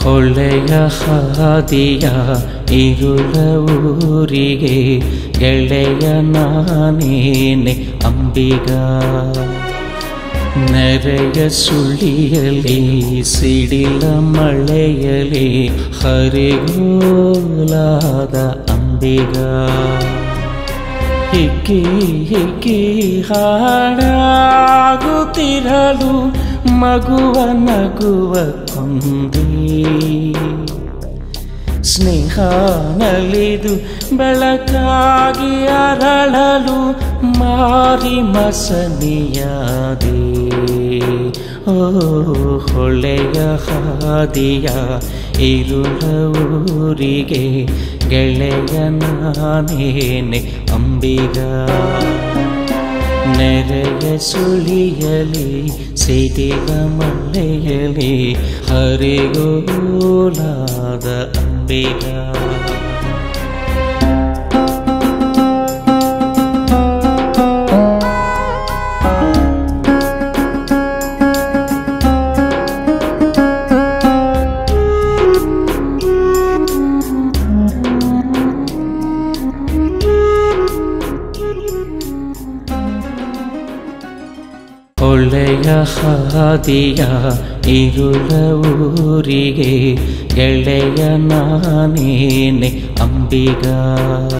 ಹೊಳೆಯ ಹಾದಿಯ ಇರುಳ ಊರಿಗೆ ಗೆಳೆಯ ನಾನೇನೆ ಅಂಬಿಗ ನೆರೆಯ ಸುಳಿಯಲಿ ಸಿಡಿಲ ಮಳೆಯಲಿ ಹರಿಗೋಲಾದ ಅಂಬಿಗ ಹಿಕ್ಕಿ ಹಿಕ್ಕಿ ಹಾಡಾಗುತ್ತಿರಲು ಮಗುವ ನಗುವ ಕೊಂದಿ ಸ್ನೇಹ ನಲಿದು ಬೆಳಕಾಗಿ ಅರಳಲು ಮಾರಿ ಮಸನಿಯಾದೆ ಓ ಹೊಳೆಯ ಹಾದಿಯ ಇರುಳ ಊರಿಗೆ ಗೆಳೆಯ ನಾನೇನೆ ಅಂಬಿಗ ನೆರೆಯ ಸುಳಿಯಲಿ ಸಿಡಿಲ ಮಳೆಯಲಿ ಹರಿಗೋಲಾದ ಅಂಬಿಗ ಹೊಳೆಯ ಹಾದಿಯ ಇರುಳ ಊರಿಗೆ ಗೆಳೆಯ ನಾನೇನೆ ಅಂಬಿಗ